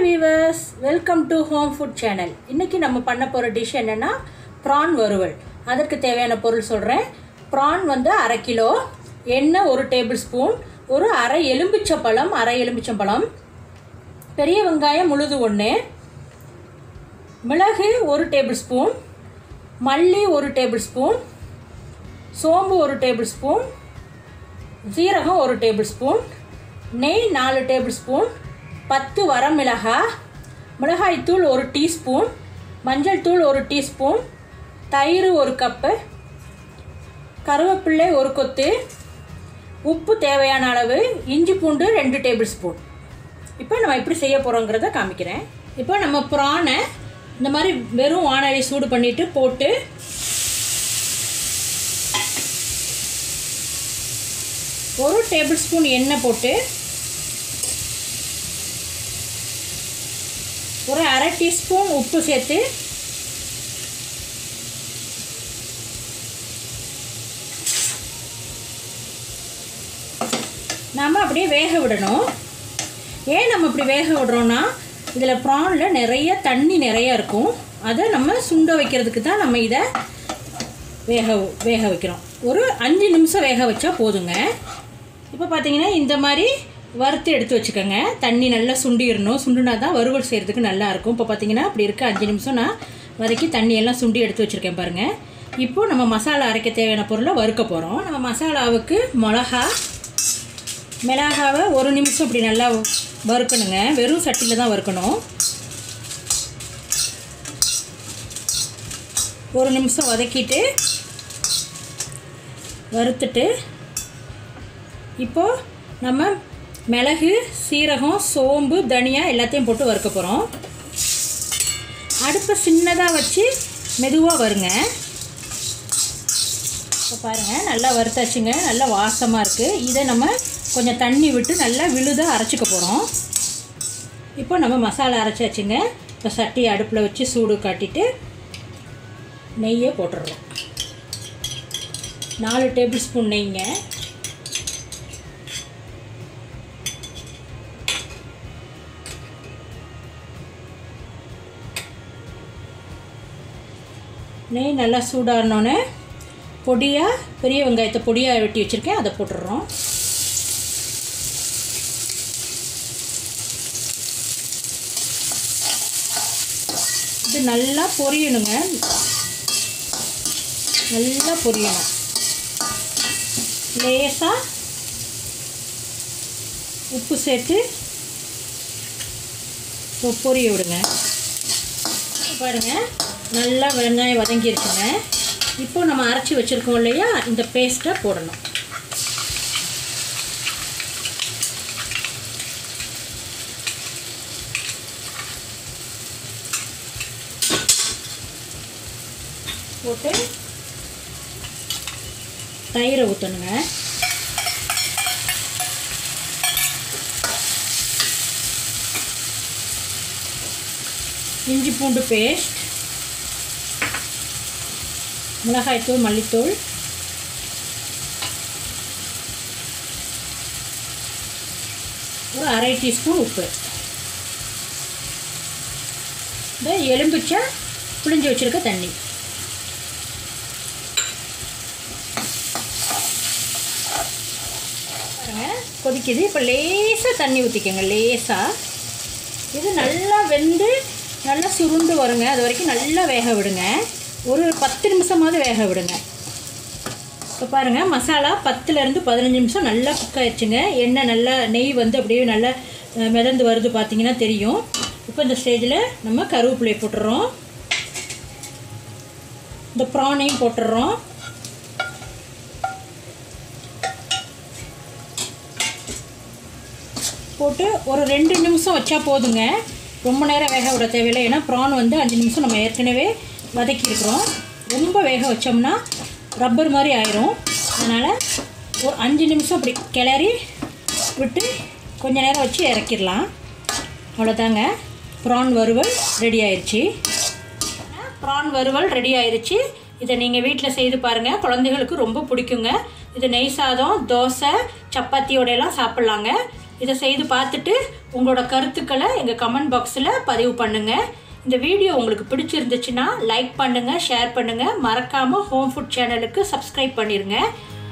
viewers welcome to home food channel இன்றைக்கி நம்ம பண்ண போகிற டிஷ் என்னென்னா ப்ரான் வறுவல் அதற்கு தேவையான பொருள் சொல்கிறேன் ப்ரான் வந்து அரை கிலோ எண்ணெய் ஒரு டேபிள் ஸ்பூன் ஒரு அரை எலும்பிச்சம்பழம் அரை எலும்பிச்சம்பழம் பெரிய வெங்காயம் முழுது ஒன்று மிளகு ஒரு டேபிள் ஸ்பூன் மல்லி ஒரு டேபிள் ஸ்பூன் சோம்பு ஒரு டேபிள் ஸ்பூன் ஜீரகம் ஒரு டேபிள் ஸ்பூன் நெய் நாலு டேபிள் ஸ்பூன் பத்து வரமிளகாய் மிளகாய்த்தூள் ஒரு டீஸ்பூன் மஞ்சள் தூள் ஒரு டீஸ்பூன் தயிர் ஒரு கப்பு கருவேப்பிள்ளை ஒரு கொத்து உப்பு தேவையான அளவு இஞ்சி பூண்டு ரெண்டு டேபிள் ஸ்பூன் இப்போ நம்ம எப்படி செய்ய போகிறோங்கிறத காமிக்கிறேன் இப்போ நம்ம ப்ரானை இந்த மாதிரி வெறும் வானொலி சூடு பண்ணிவிட்டு போட்டு ஒரு டேபிள் ஸ்பூன் எண்ணெய் போட்டு ஒரு அரை டீஸ்பூன் உப்பு சேர்த்து நம்ம அப்படியே வேக விடணும் ஏன் நம்ம இப்படி வேக விடுறோன்னா இதில் ப்ரானில் நிறைய தண்ணி நிறைய இருக்கும் அதை நம்ம சுண்ட வைக்கிறதுக்கு தான் நம்ம இதை வேக வேக வைக்கிறோம் ஒரு அஞ்சு நிமிஷம் வேக வச்சா போதுங்க இப்போ பார்த்தீங்கன்னா இந்த மாதிரி வறுத்து எடுத்து வச்சுக்கோங்க தண்ணி நல்லா சுண்டிடணும் சுண்டுனா தான் வறுவல் செய்கிறதுக்கு நல்லா இருக்கும் இப்போ பார்த்தீங்கன்னா அப்படி இருக்க அஞ்சு நிமிஷம் நான் வதக்கி தண்ணி எல்லாம் சுண்டி எடுத்து வச்சுருக்கேன் பாருங்கள் இப்போது நம்ம மசாலா அரைக்க தேவையான பொருளை வறுக்க போகிறோம் நம்ம மசாலாவுக்கு மிளகா மிளகாவை ஒரு நிமிஷம் இப்படி நல்லா வறுக்கணுங்க வெறும் சட்டியில் தான் வறுக்கணும் ஒரு நிமிஷம் வதக்கிட்டு வறுத்துட்டு இப்போது நம்ம மிளகு சீரகம் சோம்பு தனியா எல்லாத்தையும் போட்டு வறுக்க போகிறோம் அடுப்பை சின்னதாக வச்சு மெதுவாக வருங்க இப்போ பாருங்கள் நல்லா வறுத்தாச்சுங்க நல்லா வாசமாக இருக்குது இதை நம்ம கொஞ்சம் தண்ணி விட்டு நல்லா விழுதாக அரைச்சிக்க போகிறோம் இப்போ நம்ம மசாலா அரைச்சாச்சுங்க இப்போ சட்டி அடுப்பில் வச்சு சூடு காட்டிட்டு நெய்யை போட்டுடுறோம் நாலு டேபிள் ஸ்பூன் நெய்ங்க நெய் நல்லா சூடானோடனே பொடியாக பெரிய வெங்காயத்தை பொடியாக வெட்டி வச்சுருக்கேன் அதை போட்டுடுறோம் இது நல்லா பொரியணுங்க நல்லா பொரியணும் லேசாக உப்பு சேர்த்து பொரிய விடுங்க பாருங்கள் நல்லா வெங்காயம் வதங்கிருச்சுங்க இப்போ நம்ம அரைச்சி வச்சுருக்கோம் இல்லையா இந்த பேஸ்ட்டை போடணும் போட்டு தயிரை ஊற்றணுங்க இஞ்சி பூண்டு பேஸ்ட் மிளகாய்த்தூள் மல்லித்தூள் ஒரு அரை டீஸ்பூன் உப்பு இந்த எலும்பிச்சா புளிஞ்சு வச்சுருக்க தண்ணி பாருங்க கொதிக்குது இப்போ லேசாக தண்ணி ஊற்றிக்கோங்க லேசாக இது நல்லா வெந்து நல்லா சுருண்டு வருங்க அது வரைக்கும் நல்லா வேக விடுங்க ஒரு பத்து நிமிஷமாவது வேக விடுங்க இப்போ பாருங்கள் மசாலா பத்துலேருந்து பதினஞ்சு நிமிஷம் நல்லா குக் ஆயிடுச்சுங்க எண்ணெய் நல்லா நெய் வந்து அப்படியே நல்லா மிதந்து வருது பார்த்தீங்கன்னா தெரியும் இப்போ இந்த ஸ்டேஜில் நம்ம கருவேப்பிலையை போட்டுடுறோம் இந்த ப்ரானையும் போட்டுடுறோம் போட்டு ஒரு ரெண்டு நிமிஷம் வச்சா போதுங்க ரொம்ப நேரம் வேக விட தேவையில்லை ஏன்னா ப்ரான் வந்து அஞ்சு நிமிஷம் நம்ம ஏற்கனவே வதக்கியிருக்கிறோம் ரொம்ப வேக வச்சோம்னா ரப்பர் மாதிரி ஆயிரும் அதனால் ஒரு அஞ்சு நிமிஷம் அப்படி கிளறி விட்டு கொஞ்ச நேரம் வச்சு இறக்கிடலாம் அவ்வளோதாங்க ப்ரான் வறுவல் ரெடி ஆயிடுச்சு ப்ரான் வறுவல் ரெடி ஆயிடுச்சு இதை நீங்கள் வீட்டில் செய்து பாருங்கள் குழந்தைகளுக்கு ரொம்ப பிடிக்குங்க இது நெய் சாதம் தோசை சப்பாத்தியோடையெல்லாம் சாப்பிட்லாங்க இதை செய்து பார்த்துட்டு உங்களோட கருத்துக்களை எங்கள் கமெண்ட் பாக்ஸில் பதிவு பண்ணுங்கள் இந்த வீடியோ உங்களுக்கு பிடிச்சிருந்துச்சுன்னா லைக் பண்ணுங்கள் ஷேர் பண்ணுங்கள் மறக்காமல் ஹோம் ஃபுட் சேனலுக்கு சப்ஸ்கிரைப் பண்ணிடுங்க